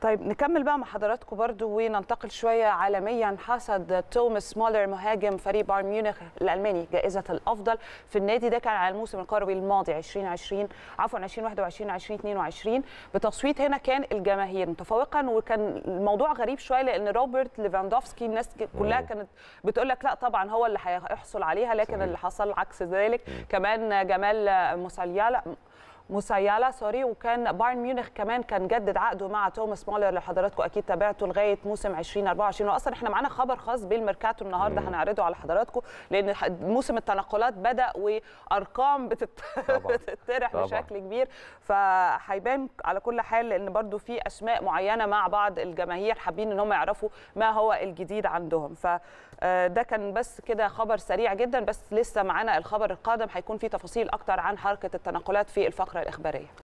طيب نكمل بقى مع حضراتكم برضو وننتقل شويه عالميا حصد توماس مولر مهاجم فريق بايرن ميونخ الالماني جائزه الافضل في النادي ده كان على الموسم القروي الماضي 2020 عفوا 2021 2022 بتصويت هنا كان الجماهير متفوقا وكان الموضوع غريب شويه لان روبرت ليفاندوفسكي الناس كلها كانت بتقول لك لا طبعا هو اللي هيحصل عليها لكن صحيح. اللي حصل عكس ذلك كمان جمال موساليالا موسيالا سوري وكان بايرن ميونخ كمان كان جدد عقده مع توماس مولر اللي حضراتكم اكيد تابعته لغايه موسم 2024 واصلا احنا معانا خبر خاص بالميركاتو النهارده هنعرضه على حضراتكم لان ح- موسم التنقلات بدا وارقام بتت... طبعاً. بتطرح طبعاً. بشكل كبير فهيبان على كل حال لان برضو في اسماء معينه مع بعض الجماهير حابين ان هم يعرفوا ما هو الجديد عندهم فده كان بس كده خبر سريع جدا بس لسه معانا الخبر القادم هيكون فيه تفاصيل اكتر عن حركه التنقلات في الفقره الاخباريه